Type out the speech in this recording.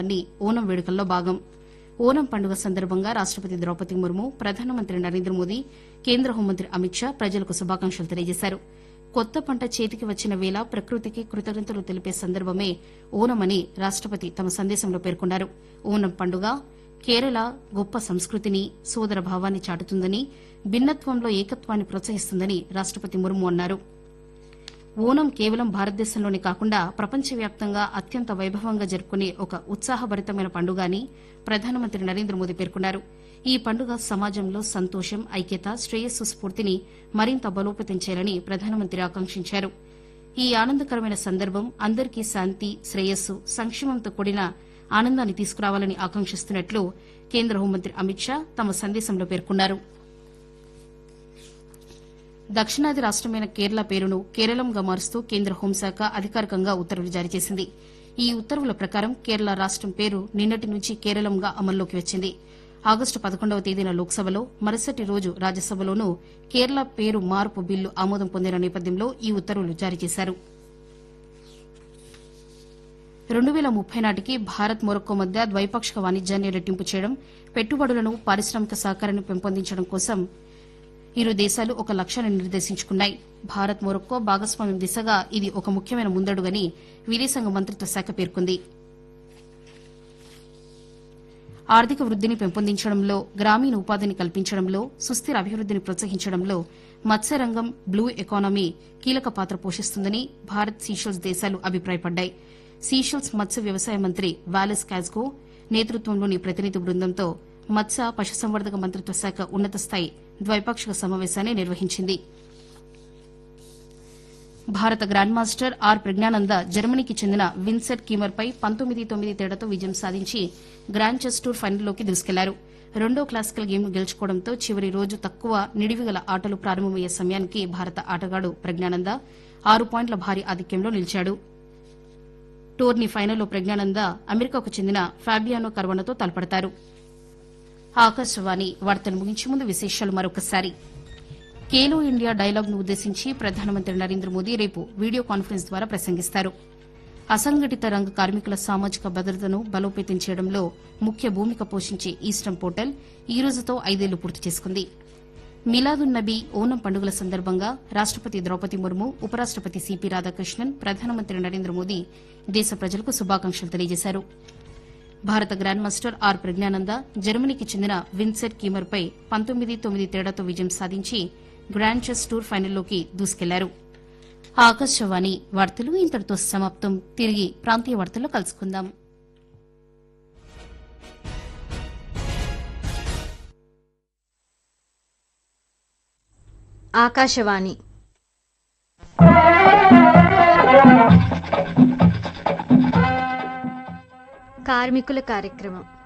కార్యక్రమాలన్నీ ఓనం వేడుకల్లో భాగం ఓనం పండుగ సందర్భంగా రాష్టపతి ద్రౌపది ముర్ము ప్రధానమంత్రి నరేంద్ర మోదీ కేంద్ర హోంమంత్రి అమిత్ షా ప్రజలకు శుభాకాంక్షలు తెలియజేశారు కొత్త పంట చేతికి వచ్చిన వేళ ప్రకృతికి కృతజ్ఞతలు తెలిపే సందర్భమే ఓనమని రాష్టపతి తమ సందేశంలో పేర్కొన్నారు ఓనం పండుగ కేరళ గొప్ప సంస్కృతిని సోదర భావాన్ని చాటుతుందని భిన్నత్వంలో ఏకత్వాన్ని ప్రోత్సహిస్తుందని రాష్టపతి ముర్ము అన్నారు ఓనం కేవలం భారతదేశంలోనే కాకుండా ప్రపంచవ్యాప్తంగా అత్యంత వైభవంగా జరుపుకునే ఒక ఉత్సాహభరితమైన పండుగ అని ప్రధానమంత్రి నరేంద్ర మోదీ పేర్కొన్నారు ఈ పండుగ సమాజంలో సంతోషం ఐక్యత శ్రేయస్సు స్ఫూర్తిని మరింత బలోపేతం చేయాలని ప్రధానమంత్రి ఆకాంక్షించారు ఈ ఆనందకరమైన సందర్భం అందరికీ శాంతి శ్రేయస్సు సంక్షేమంతో కూడిన ఆనందాన్ని తీసుకురావాలని ఆకాంక్షిస్తున్నట్లు కేంద్ర హోంమంత్రి అమిత్ షా తమ సందేశంలో పేర్కొన్నారు దక్షిణాది రాష్టమైన కేరళ పేరును కేరళంగా మారుస్తూ కేంద్ర హోంశాఖ అధికారికంగా ఉత్తర్వులు జారీ చేసింది ఈ ఉత్తర్వుల ప్రకారం కేరళ రాష్టం పేరు నిన్నటి నుంచి కేరళంగా అమల్లోకి వచ్చింది ఆగస్టు పదకొండవ తేదీన లోక్సభలో మరుసటి రోజు రాజ్యసభలోనూ కేరళ పేరు మార్పు బిల్లు ఆమోదం పొందిన నేపథ్యంలో ఈ ఉత్తర్వులు జారీ చేశారు రెండు వేల ముప్పై నాటికి భారత్ మొరక్కో మధ్య ద్వైపాక్షిక వాణిజ్యాన్ని రెట్టింపు చేయడం పెట్టుబడులను పారిశ్రామిక సహకారాన్ని పెంపొందించడం కోసం ఇరు దేశాలు ఒక లక్ష్యాన్ని నిర్దేశించుకున్నాయి భారత్ మొరక్కో భాగస్వామ్యం దిశగా ఇది ఒక ముఖ్యమైన ముందడుగని విదేశాంగ మంత్రిత్వ శాఖ పేర్కొంది ఆర్థిక వృద్దిని పెంపొందించడంలో గ్రామీణ ఉపాధిని కల్పించడంలో సుస్థిర అభివృద్దిని ప్రోత్సహించడంలో మత్స్యరంగం బ్లూ ఎకానమీ కీలక పాత్ర పోషిస్తుందని భారత్ సీషెల్స్ దేశాలు అభిప్రాయపడ్డాయి సీషెల్స్ మత్స్య వ్యవసాయ మంత్రి వాలెస్ కాజ్కో నేతృత్వంలోని ప్రతినిధి బృందంతో మత్స్య పశుసంవర్ధక మంత్రిత్వ శాఖ ఉన్నత స్థాయి ద్వైపాక్షిక సమావేశాన్ని నిర్వహించింది భారత గ్రాండ్ మాస్టర్ ఆర్ ప్రజ్ఞానంద జర్మనీకి చెందిన విన్సెట్ కీమర్పై పంతొమ్మిది తొమ్మిది తేడాతో విజయం సాధించి గ్రాండ్ చెస్ టూర్ ఫైనల్లోకి దూసుకెళ్లారు రెండో క్లాసికల్ గేమ్ గెలుచుకోవడంతో చివరి రోజు తక్కువ నిడివిగల ఆటలు ప్రారంభమయ్యే సమయానికి భారత ఆటగాడు ప్రజ్ఞానంద ఆరు పాయింట్ల భారీ ఆధిక్యంలో నిలిచాడు టోర్నీ ఫైనల్లో ప్రజ్ఞానంద అమెరికాకు చెందిన ఫాబియానో కర్వనతో తలపడతారు ఆకాశవాణి వార్తలు ముగించే ముందు విశేషాలు మరొకసారి ఖేలో ఇండియా డైలాగ్ను ఉద్దేశించి ప్రధానమంత్రి నరేంద్ర మోదీ రేపు వీడియో కాన్ఫరెన్స్ ద్వారా ప్రసంగిస్తారు అసంఘటిత రంగ కార్మికుల సామాజిక భద్రతను బలోపేతం చేయడంలో ముఖ్య భూమిక పోషించే ఈస్టర్న్ పోర్టల్ ఈ రోజుతో ఐదేళ్లు పూర్తి చేసుకుంది మిలాదున్ నబీ ఓనం పండుగల సందర్భంగా రాష్టపతి ద్రౌపది ముర్ము ఉపరాష్టపతి సిపి రాధాకృష్ణన్ ప్రధానమంత్రి నరేంద్ర మోదీ దేశ ప్రజలకు శుభాకాంక్షలు తెలియజేశారు భారత గ్రాండ్ మాస్టర్ ఆర్ ప్రజ్ఞానంద జర్మనీకి చెందిన విన్సెట్ కీమర్పై పంతొమ్మిది తొమ్మిది తేడాతో విజయం సాధించి గ్రాండ్ చెస్ టూర్ ఫైనల్లోకి దూసుకెళ్లారు ఆకాశవాణి వార్తలు ఇంతటితో సమాప్తం తిరిగి ప్రాంతీయ వార్తల్లో కలుసుకుందాం ఆకాశవాణి కార్మికుల కార్యక్రమం